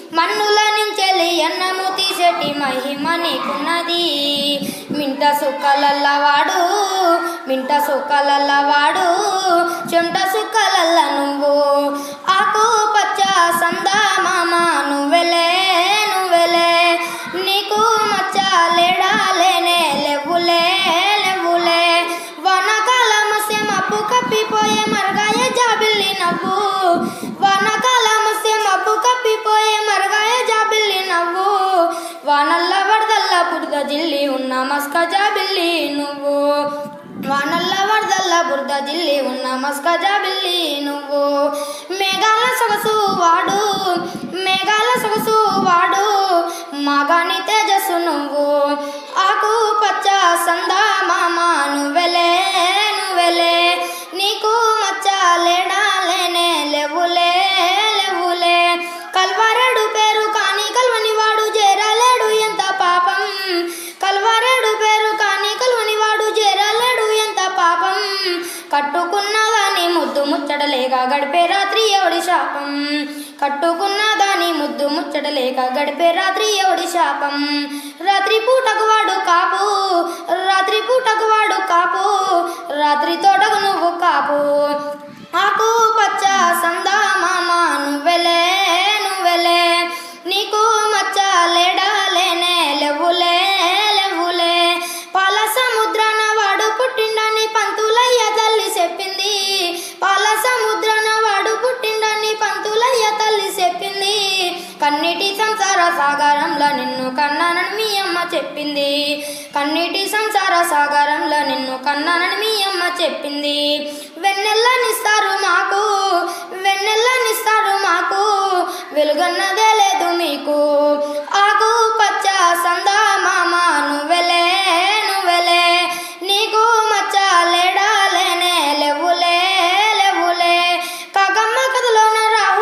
మన్నుల నుంచెలి అన్నము తీసేటి మహిమ నీకున్నది మింట సుక్కలల్ల వాడు మింట సుక్కలల్ల వాడు చెమట సుక్కలల్ల నువ్వు ఆకు పచ్చ సందా మామ నువ్వెలే నువ్వెలే నీకు మచ్చ లేడా లేనే లేవులే లేవులే వానకాలం వస్తే మబ్బు కప్పిపోయే మరగాయ జాబిల్లి నవ్వు వానకాలం వస్తే మబ్బు కప్పిపోయే మరగాయ జాబిల్లి నవ్వు వానల్ల వరదల్ల బురద జిల్లి ఉన్న మస్క జాబిల్లి నువ్వు వానల్ల వరదల్ల బురద జిల్లి ఉన్న మస్క జాబిల్లి నువ్వు మేఘాల సొగసు వాడు మేఘాల సొగసు వాడు మాగాని తేజస్సు నువ్వు ఆకు పచ్చ సందా మామ నువ్వెలే నువ్వెలే నీకు మచ్చ లేడా లేనే లేవులే లేవులే కల్వారేడు పేరు కానీ కల్వని వాడు చేరలేడు ఎంత పాపం కల్వారేడు పేరు కానీ కల్వని వాడు చేరలేడు ఎంత పాపం కట్టుకున్నా గాని ముద్దు ముచ్చటలేక గడిపే రాత్రి ఎవడి శాపం కట్టుకున్నా గాని ముద్దు ముచ్చటలేక గడిపే రాత్రి ఎవడి శాపం రాత్రి పూటకు వాడు కాపు రాత్రి పూటకు వాడు కాపు రాత్రి తోటకు నువ్వు కాపు ఆకు పచ్చ సందా మామ నువ్వెలే నువ్వెలే నీకు మచ్చ లేడా లేనే లేవులే లేవులే పాల సముద్రాన వాడు పుట్టిండని పంతులయ్య తల్లి చెప్పింది పాల సముద్రాన వాడు పుట్టిండని పంతులయ్య తల్లి చెప్పింది కన్నీటి సంసార సాగరంలో నిన్ను కన్నానని మీ అమ్మ చెప్పింది కన్నీటి సంసార సాగరంలో నిన్ను కన్నానని మీ అమ్మ చెప్పింది వెన్నెల్లనిస్తారు మాకు వెన్నెల్లనిస్తారు మాకు వెలుగన్నదే లేదు మీకు ఆ